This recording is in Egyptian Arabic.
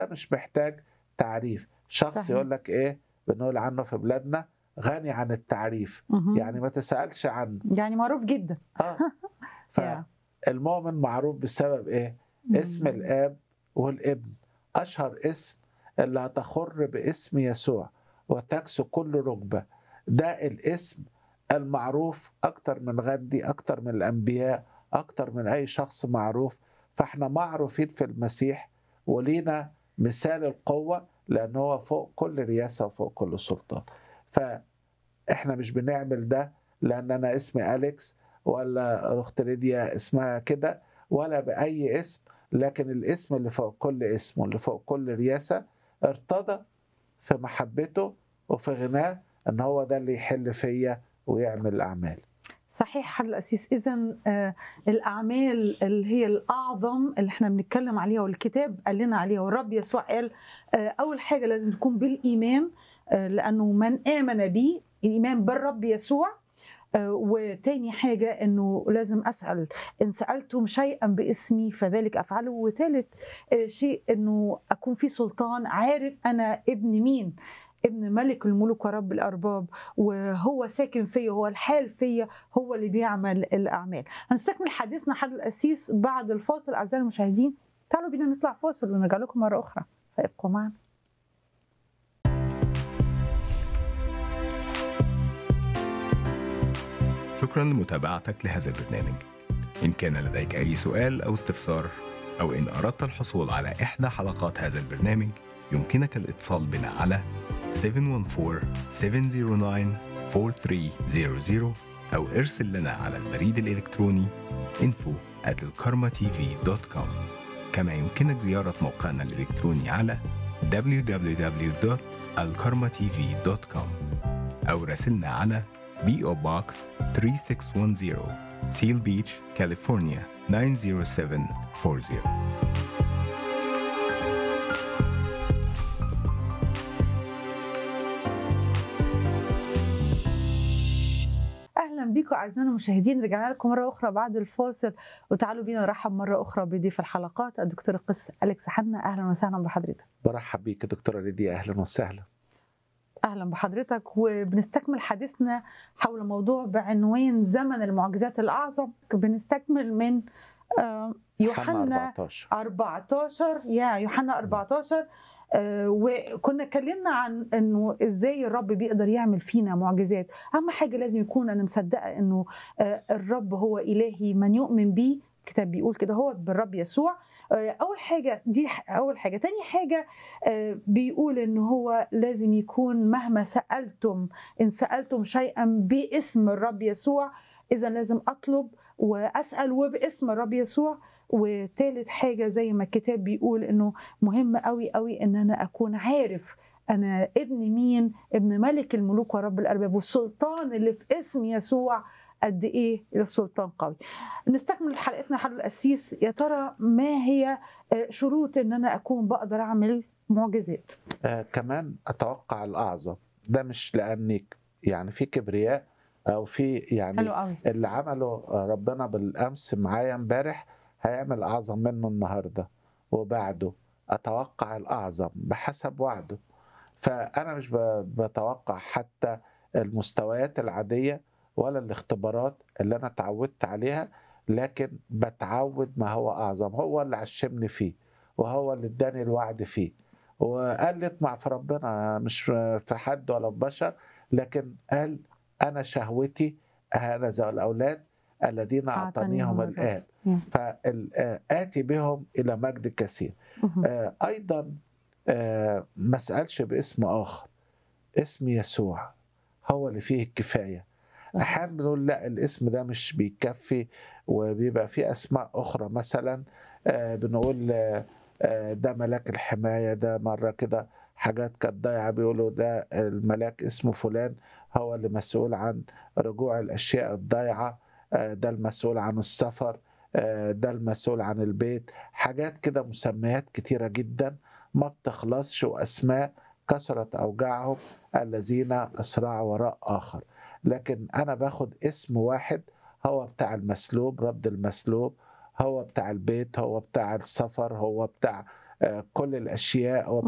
مش محتاج تعريف شخص صحيح. يقول لك ايه بنقول عنه في بلادنا غني عن التعريف مهم. يعني ما تسألش عنه يعني معروف جدا اه يا. فالمؤمن معروف بسبب ايه اسم مم. الاب والابن اشهر اسم اللي هتخر باسم يسوع وتكسو كل ركبه ده الاسم المعروف اكتر من غندي اكتر من الانبياء اكتر من اي شخص معروف فاحنا معروفين في المسيح ولينا مثال القوه لان هو فوق كل رياسه وفوق كل سلطان فاحنا مش بنعمل ده لان انا اسمي اليكس ولا اخت ليديا اسمها كده ولا باي اسم لكن الاسم اللي فوق كل اسم واللي فوق كل رياسه ارتضى في محبته وفي غناه ان هو ده اللي يحل فيا ويعمل الاعمال صحيح حل الأسيس إذا آه الأعمال اللي هي الأعظم اللي احنا بنتكلم عليها والكتاب قال لنا عليها والرب يسوع قال آه أول حاجة لازم تكون بالإيمان آه لأنه من آمن بي الإيمان بالرب يسوع آه وتاني حاجة إنه لازم أسأل إن سألتم شيئا باسمي فذلك أفعله وثالث آه شيء إنه أكون في سلطان عارف أنا ابن مين ابن ملك الملوك ورب الأرباب وهو ساكن فيا هو الحال فيا هو اللي بيعمل الأعمال هنستكمل حديثنا حد الأسيس بعد الفاصل أعزائي المشاهدين تعالوا بينا نطلع فاصل ونرجع لكم مرة أخرى فابقوا معنا شكرا لمتابعتك لهذا البرنامج إن كان لديك أي سؤال أو استفسار أو إن أردت الحصول على إحدى حلقات هذا البرنامج يمكنك الاتصال بنا على 714-709-4300 أو ارسل لنا على البريد الإلكتروني info at الكارما-tv.com كما يمكنك زيارة موقعنا الإلكتروني على www.alkarmatv.com أو راسلنا على PO Box 3610 Seal Beach, California 90740 اهلا بيكم اعزائنا المشاهدين رجعنا لكم مره اخرى بعد الفاصل وتعالوا بينا نرحب مره اخرى بضيف الحلقات الدكتور القس اليكس حنا اهلا وسهلا بحضرتك برحب بيك يا دكتوره ليديا اهلا وسهلا اهلا بحضرتك وبنستكمل حديثنا حول موضوع بعنوان زمن المعجزات الاعظم بنستكمل من آه، يوحنا 14 14 يا يوحنا 14 آه، وكنا اتكلمنا عن انه ازاي الرب بيقدر يعمل فينا معجزات اهم حاجه لازم يكون انا مصدقه انه آه، الرب هو الهي من يؤمن بيه الكتاب بيقول كده هو بالرب يسوع آه، اول حاجه دي ح- اول حاجه تاني حاجه آه، بيقول ان هو لازم يكون مهما سالتم ان سالتم شيئا باسم الرب يسوع اذا لازم اطلب واسال وباسم الرب يسوع وتالت حاجه زي ما الكتاب بيقول انه مهم قوي قوي ان انا اكون عارف انا ابن مين ابن ملك الملوك ورب الارباب والسلطان اللي في اسم يسوع قد ايه السلطان قوي نستكمل حلقتنا حول القسيس يا ترى ما هي آه، شروط ان انا اكون بقدر اعمل معجزات آه كمان اتوقع الاعظم ده مش لاني يعني في كبرياء او في يعني حلو قوي اللي عمله ربنا بالامس معايا امبارح هيعمل اعظم منه النهارده وبعده اتوقع الاعظم بحسب وعده فانا مش ب- بتوقع حتى المستويات العاديه ولا الاختبارات اللي انا اتعودت عليها لكن بتعود ما هو اعظم هو اللي عشمني فيه وهو اللي اداني الوعد فيه وقال لي اطمع في ربنا مش في حد ولا في بشر لكن قال انا شهوتي هذا الاولاد الذين أعطانيهم اعطانيهم الرب. الاب مم. فآتي بهم إلى مجد كثير مهم. آه، أيضا آه، ما اسألش باسم آخر اسم يسوع هو اللي فيه الكفاية صح. أحيانا بنقول لا الاسم ده مش بيكفي وبيبقى فيه أسماء أخرى مثلا آه، بنقول آه، آه، ده ملاك الحماية ده مرة كده حاجات كانت ضايعة بيقولوا ده الملاك اسمه فلان هو اللي مسؤول عن رجوع الأشياء الضايعة آه، ده المسؤول عن السفر آه، ده المسؤول عن البيت حاجات كده مسميات كتيرة جدا ما بتخلصش وأسماء كثرت أوجاعهم الذين أسرعوا وراء آخر لكن أنا باخد اسم واحد هو بتاع المسلوب رد المسلوب هو بتاع البيت هو بتاع السفر هو بتاع آه، كل الاشياء